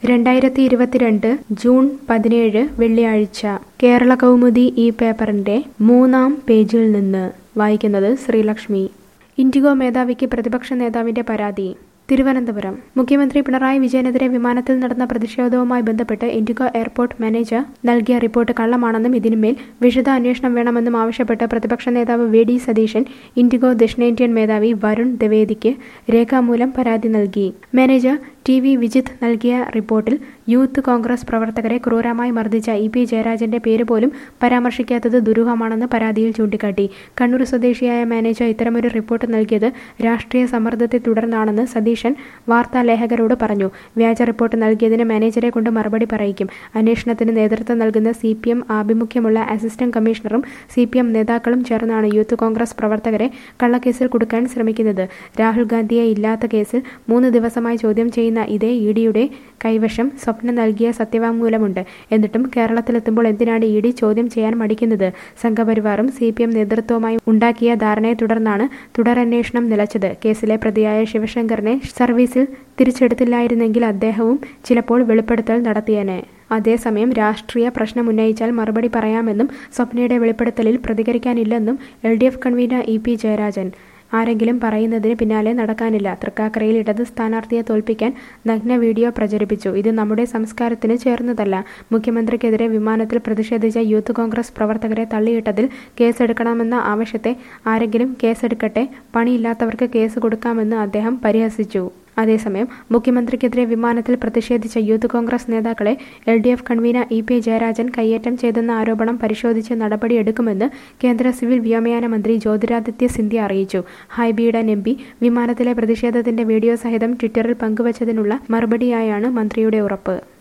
രണ്ടായിരത്തി ഇരുപത്തിരണ്ട് ജൂൺ പതിനേഴ് വെള്ളിയാഴ്ച കേരള കൗമുദി ഈ പേപ്പറിന്റെ മൂന്നാം പേജിൽ നിന്ന് വായിക്കുന്നത് ശ്രീലക്ഷ്മി ഇൻഡിഗോ മേധാവിക്ക് പ്രതിപക്ഷ നേതാവിന്റെ പരാതി തിരുവനന്തപുരം മുഖ്യമന്ത്രി പിണറായി വിജയനെതിരെ വിമാനത്തിൽ നടന്ന പ്രതിഷേധവുമായി ബന്ധപ്പെട്ട് ഇൻഡിഗോ എയർപോർട്ട് മാനേജർ നൽകിയ റിപ്പോർട്ട് കള്ളമാണെന്നും ഇതിന്മേൽ വിശദ അന്വേഷണം വേണമെന്നും ആവശ്യപ്പെട്ട് പ്രതിപക്ഷ നേതാവ് വി ഡി സതീശൻ ഇൻഡിഗോ ദക്ഷിണേന്ത്യൻ മേധാവി വരുൺ ദ്വിവേദിക്ക് രേഖാമൂലം പരാതി നൽകി മാനേജർ ടി വി വിജിത്ത് നൽകിയ റിപ്പോർട്ടിൽ യൂത്ത് കോൺഗ്രസ് പ്രവർത്തകരെ ക്രൂരമായി മർദ്ദിച്ച ഇ പി ജയരാജന്റെ പേര് പോലും പരാമർശിക്കാത്തത് ദുരൂഹമാണെന്ന് പരാതിയിൽ ചൂണ്ടിക്കാട്ടി കണ്ണൂർ സ്വദേശിയായ മാനേജർ ഇത്തരമൊരു റിപ്പോർട്ട് നൽകിയത് രാഷ്ട്രീയ സമ്മർദ്ദത്തെ തുടർന്നാണെന്ന് സതീശൻ വാർത്താലേഖകരോട് പറഞ്ഞു വ്യാജ റിപ്പോർട്ട് നൽകിയതിന് മാനേജരെ കൊണ്ട് മറുപടി പറയിക്കും അന്വേഷണത്തിന് നേതൃത്വം നൽകുന്ന സി പി എം ആഭിമുഖ്യമുള്ള അസിസ്റ്റന്റ് കമ്മീഷണറും സി പി എം നേതാക്കളും ചേർന്നാണ് യൂത്ത് കോൺഗ്രസ് പ്രവർത്തകരെ കള്ളക്കേസിൽ കുടുക്കാൻ ശ്രമിക്കുന്നത് രാഹുൽ ഗാന്ധിയെ ഇല്ലാത്ത കേസിൽ മൂന്ന് ദിവസമായി ചോദ്യം ചെയ്യുന്ന ഇതേ ഇ ഡിയുടെ കൈവശം സ്വപ്നം നൽകിയ സത്യവാങ്മൂലമുണ്ട് എന്നിട്ടും കേരളത്തിലെത്തുമ്പോൾ എന്തിനാണ് ഇ ഡി ചോദ്യം ചെയ്യാൻ മടിക്കുന്നത് സംഘപരിവാറും സി പി എം നേതൃത്വവുമായി ഉണ്ടാക്കിയ ധാരണയെ തുടർന്നാണ് തുടരന്വേഷണം നിലച്ചത് കേസിലെ പ്രതിയായ ശിവശങ്കറിനെ സർവീസിൽ തിരിച്ചെടുത്തില്ലായിരുന്നെങ്കിൽ അദ്ദേഹവും ചിലപ്പോൾ വെളിപ്പെടുത്തൽ നടത്തിയേനെ അതേസമയം രാഷ്ട്രീയ പ്രശ്നം ഉന്നയിച്ചാൽ മറുപടി പറയാമെന്നും സ്വപ്നയുടെ വെളിപ്പെടുത്തലിൽ പ്രതികരിക്കാനില്ലെന്നും L D F convener E P Jayarajan ആരെങ്കിലും പറയുന്നതിന് പിന്നാലെ നടക്കാനില്ല തൃക്കാക്കരയിൽ ഇടത് സ്ഥാനാർത്ഥിയെ തോൽപ്പിക്കാൻ നഗ്ന വീഡിയോ പ്രചരിപ്പിച്ചു ഇത് നമ്മുടെ സംസ്കാരത്തിന് ചേർന്നതല്ല മുഖ്യമന്ത്രിക്കെതിരെ വിമാനത്തിൽ പ്രതിഷേധിച്ച യൂത്ത് കോൺഗ്രസ് പ്രവർത്തകരെ തള്ളിയിട്ടതിൽ കേസെടുക്കണമെന്ന ആവശ്യത്തെ ആരെങ്കിലും കേസെടുക്കട്ടെ പണിയില്ലാത്തവർക്ക് കേസ് കൊടുക്കാമെന്ന് അദ്ദേഹം പരിഹസിച്ചു അതേസമയം മുഖ്യമന്ത്രിക്കെതിരെ വിമാനത്തിൽ പ്രതിഷേധിച്ച യൂത്ത് കോൺഗ്രസ് നേതാക്കളെ L D F convener E P Jayarajan കയ്യേറ്റം ചെയ്തെന്ന ആരോപണം പരിശോധിച്ച് നടപടിയെടുക്കുമെന്ന് കേന്ദ്ര സിവിൽ വ്യോമയാന മന്ത്രി ജ്യോതിരാദിത്യ സിന്ധ്യ അറിയിച്ചു ഹൈബിയുടെ എം പി വിമാനത്തിലെ പ്രതിഷേധത്തിന്റെ വീഡിയോ സഹിതം ട്വിറ്ററിൽ പങ്കുവച്ചതിനുള്ള മറുപടിയായാണ് മന്ത്രിയുടെ ഉറപ്പ്